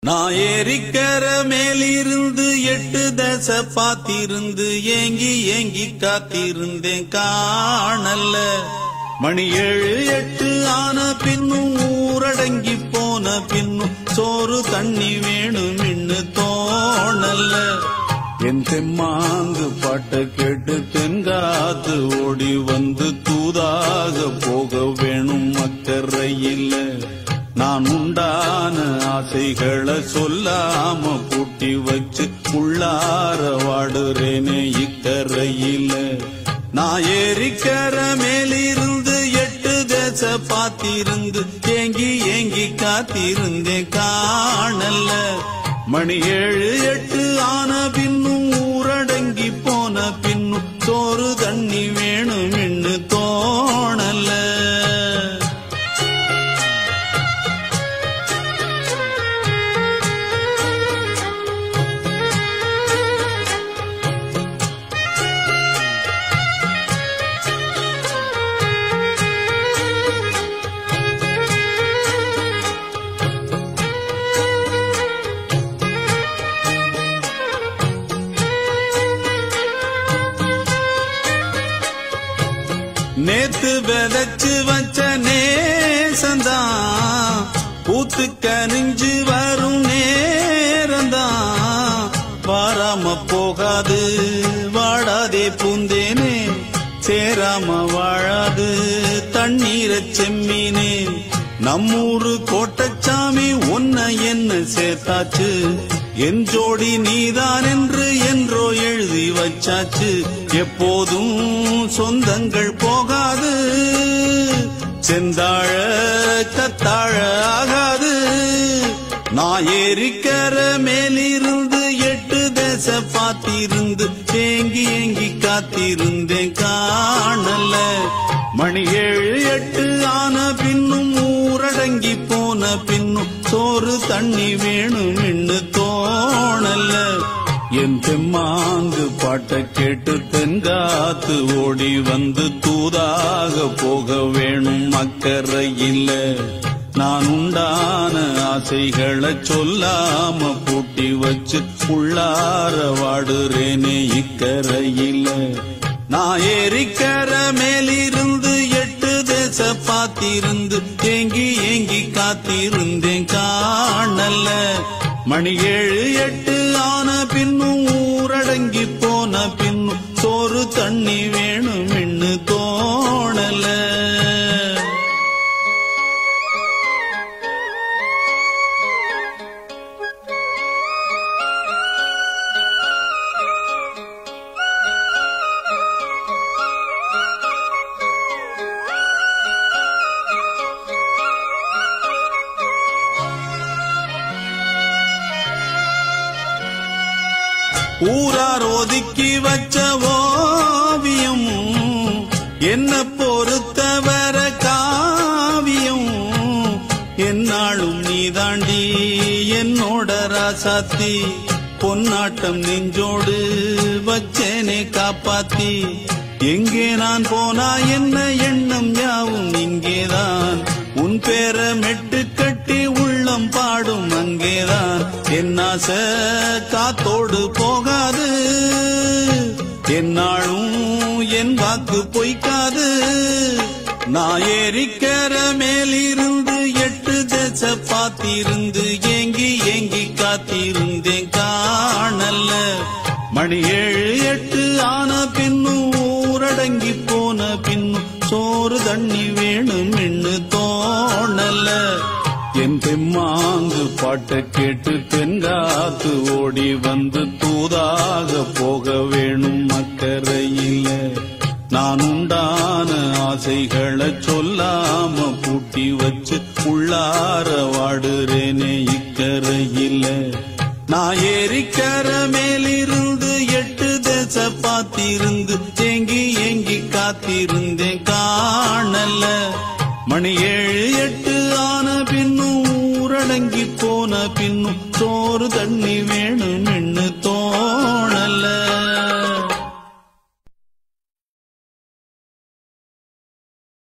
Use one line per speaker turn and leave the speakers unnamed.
நான் ஏரிக்கர மேலிருந்து எட்டு தச பாத்திருந்து ஏங்கி ஏங்கி காத்திருந்தேன் காணல்ல மணி ஏழு எட்டு ஆன பின்னும் ஊரடங்கி போன பின்னும் சோறு தண்ணி வேணும் இன்னு தோணல்ல என் தெம்மாங்கு பாட்டை கேட்டு தென்காத்து ஓடி வந்து தூதாக போக வேணும் அக்கறையில் நான் உண்டான ஆசைகளை சொல்லாம பூட்டி வச்சு உள்ளார வாடுறேனே இக்கரையில நான் ஏரிக்கர மேலிருந்து எட்டு தேச பாத்திருந்து ஏங்கி ஏங்கி காத்திருந்தேன் காணல்ல மணி ஏழு எட்டு ஆன பின்னும் ஊரடங்கி போன பின்னும் சோறு தண்ணி வேணும் இன்னு தோணல நேத்து விதைச்சு வச்ச நேசந்தான் பூத்து கனிஞ்சு வரும் நேரந்தான் வாராம போகாது வாடாதே பூந்தேனே சேராம வாழாது தண்ணீரச் செம்மீனே நம்மூரு கோட்டச்சாமி உன்னை என்ன சேர்த்தாச்சு என் ஜோடி நீதான் என்று என்றோ எழுதி வச்சாச்சு எப்போதும் சொந்தங்கள் போகாது செந்தாழ கத்தாழ ஆகாது நான் ஏரிக்கர மேலிருந்து எட்டு தேச பாத்திருந்து ஏங்கி ஏங்கி காத்திருந்தேன் காணல மணி ஏழு எட்டு ஆன பின்னும் ஊரடங்கி போன பின்னும் சோறு தண்ணி வேணும் இன்னு தோணல என் தெம்மாங்கு பாட்டை கேட்டு தென்காத்து ஓடி வந்து தூதாக போக வேணும் அக்கறையில் நான் உண்டான ஆசைகளை சொல்லாம பூட்டி வச்சு உள்ளார வாடுறேனே இக்கரையில் நான் ஏரிக்கர மேலிருந்து எட்டு தேச பாத்திருந்து ஏங்கி ஏங்கி காத்திருந்தேன் காணல மணி ஏழு எட்டு ஆன பின்னும் ஊரடங்கி போன பின்னும் சோறு தண்ணி வேணும் இன்னு தோணல ஊரார் ஒதுக்கி வச்ச ஓவியம் என்ன பொறுத்தவர காவியம் என்னாலும் நீதாண்டி என்னோட ராசாத்தி பொன்னாட்டம் நெஞ்சோடு வச்சேனே காப்பாத்தி எங்கே நான் போனா என்ன எண்ணம் யாவும் இங்கேதான் உன் பேர மெட்டு கட்டி உள்ளம் பாடும் அங்கேதான் என் ஆசை காத்தோடு போகாது என்னாலும் என் வாக்கு பொய்க்காது நான் ஏரிக்கர மேலிருந்து எட்டு தேச பாத்திருந்து ஏங்கி ஏங்கி காத்திருந்தேன் காணல்ல மணி ஏழு எட்டு ஆன பின்னும் ஊரடங்கி போன பின்னும் சோறு தண்ணி வேணும் இன்னு தோணல என் தெம்மாங்கு பாட்டை கேட்டு தென்காத்து ஓடி வந்து தூதாக போக வேணும் அக்கறையில் நான் உண்டான ஆசைகளை சொல்லாம பூட்டி வச்சு உள்ளார வாடுறேனே இக்கரையில் நான் ஏரிக்கர மேலிருந்து எட்டு தேச பாத்திருந்து ஏங்கி ஏங்கி காத்திருந்தேன் காணல மணி ஏழு எட்டு ஆன பின்னும் ஊரடங்கி போன பின்னும் சோறு தண்ணி வேணும்